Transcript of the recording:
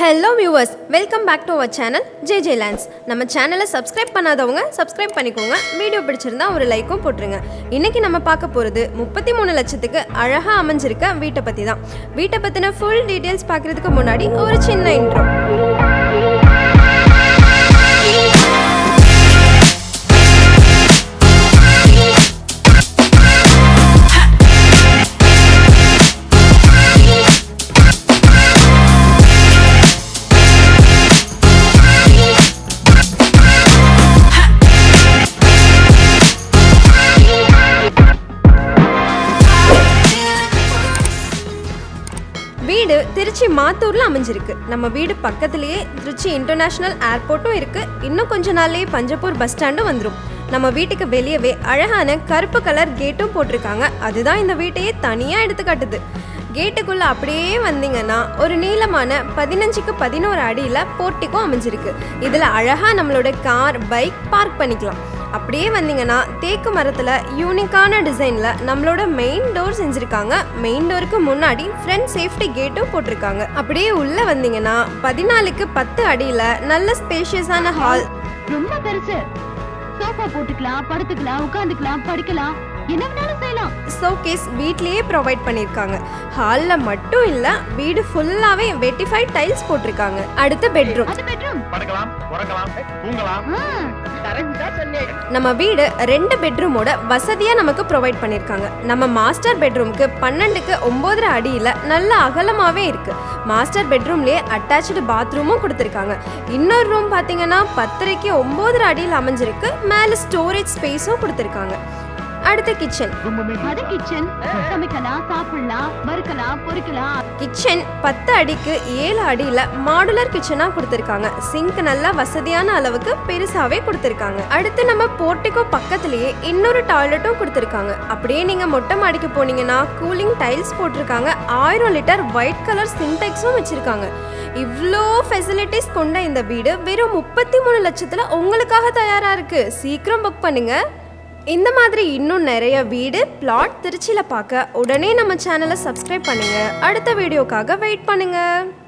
hello viewers welcome back to our channel J J lands நம்ம சேனலை subscribe பண்ணாதவங்க subscribe பண்ணிக்கோங்க வீடியோ பிடிச்சிருந்தா ஒரு லைக்கும் போட்டுருங்க இன்னைக்கு நம்ம பார்க்க போகிறது முப்பத்தி மூணு லட்சத்துக்கு அழகாக அமைஞ்சிருக்க வீட்டை பற்றி தான் வீட்டை பற்றின ஃபுல் டீட்டெயில்ஸ் பார்க்குறதுக்கு முன்னாடி ஒரு சின்ன இன்ட்ரோ வீடு திருச்சி மாத்தூரில் அமைஞ்சிருக்கு நம்ம வீடு பக்கத்துலேயே திருச்சி இன்டர்நேஷ்னல் ஏர்போர்ட்டும் இருக்குது இன்னும் கொஞ்ச நாள்லேயே பஞ்சப்பூர் பஸ் ஸ்டாண்டும் வந்துடும் நம்ம வீட்டுக்கு வெளியவே அழகான கருப்பு கலர் கேட்டும் போட்டிருக்காங்க அதுதான் இந்த வீட்டையே தனியாக எடுத்து காட்டுது கேட்டுக்குள்ளே அப்படியே வந்தீங்கன்னா ஒரு நீளமான பதினஞ்சுக்கு பதினோரு அடியில் போர்ட்டிக்கும் அமைஞ்சிருக்கு இதில் அழகாக நம்மளோட கார் பைக் பார்க் பண்ணிக்கலாம் அப்படியே வந்தீங்கன்னா தேக்கு மரத்தில் யூனிக்கான டிசைனில் நம்மளோட மெயின் டோர் செஞ்சுருக்காங்க மெயின் டோருக்கு முன்னாடி ஃப்ரண்ட் சேஃப்டி கேட்டும் போட்டிருக்காங்க அப்படியே உள்ளே வந்தீங்கன்னா பதினாலுக்கு பத்து அடியில் நல்ல ஸ்பேஷியஸான ஹால் ரொம்ப பெருசு சோஃபா போட்டுக்கலாம் படுத்துக்கலாம் உட்காந்துக்கலாம் படிக்கலாம் என்ன வேணாலும் செய்யலாம் ஷோகேஸ் வீட்லேயே ப்ரொவைட் பண்ணியிருக்காங்க ஹாலில் மட்டும் இல்லை வீடு ஃபுல்லாகவே வெட்டிஃபைட் டைல்ஸ் போட்டிருக்காங்க அடுத்த பெட்ரூம் அது பெட்ரூம் படுக்கலாம் உறங்கலாம் தூங்கலாம் நம்ம வீடு ரெண்டு பெட்ரூமோட வசதியாக நமக்கு ப்ரொவைட் பண்ணியிருக்காங்க நம்ம மாஸ்டர் பெட்ரூம்க்கு பன்னெண்டுக்கு ஒம்போதரை அடியில் நல்ல அகலமாகவே இருக்குது மாஸ்டர் பெட்ரூம்லேயே அட்டாச்சு பாத்ரூமும் கொடுத்துருக்காங்க இன்னொரு ரூம் பார்த்தீங்கன்னா பத்தரைக்கு ஒம்போதரை அடியில் அமைஞ்சிருக்கு மேலே ஸ்டோரேஜ் ஸ்பேஸும் கொடுத்துருக்காங்க அடுத்த கிச்சன் அது கிச்சன் சமைக்கலாம் சாப்பிடலாம் வறுக்கலாம் பொரிக்கலாம் கிச்சன் பத்து அடிக்கு ஏழு அடியில் மாடுலர் கிச்சனாக கொடுத்துருக்காங்க சிங்க் நல்லா வசதியான அளவுக்கு பெருசாகவே கொடுத்துருக்காங்க அடுத்து நம்ம போர்ட்டிக்கோ பக்கத்துலேயே இன்னொரு டாய்லெட்டும் கொடுத்துருக்காங்க அப்படியே நீங்கள் மொட்டை மாடிக்கு போனீங்கன்னா கூலிங் டைல்ஸ் போட்டிருக்காங்க ஆயிரம் லிட்டர் ஒயிட் கலர் சின்டெக்ஸும் வச்சுருக்காங்க இவ்வளோ ஃபெசிலிட்டிஸ் கொண்ட இந்த வீடு வெறும் முப்பத்தி மூணு லட்சத்தில் உங்களுக்காக தயாராக இருக்குது சீக்கிரம் புக் பண்ணுங்கள் இந்த மாதிரி இன்னும் நிறைய வீடு பிளாட் திருச்சியில் பார்க்க உடனே நம்ம சேனலை சப்ஸ்கிரைப் பண்ணுங்க அடுத்த வீடியோக்காக வெயிட் பண்ணுங்க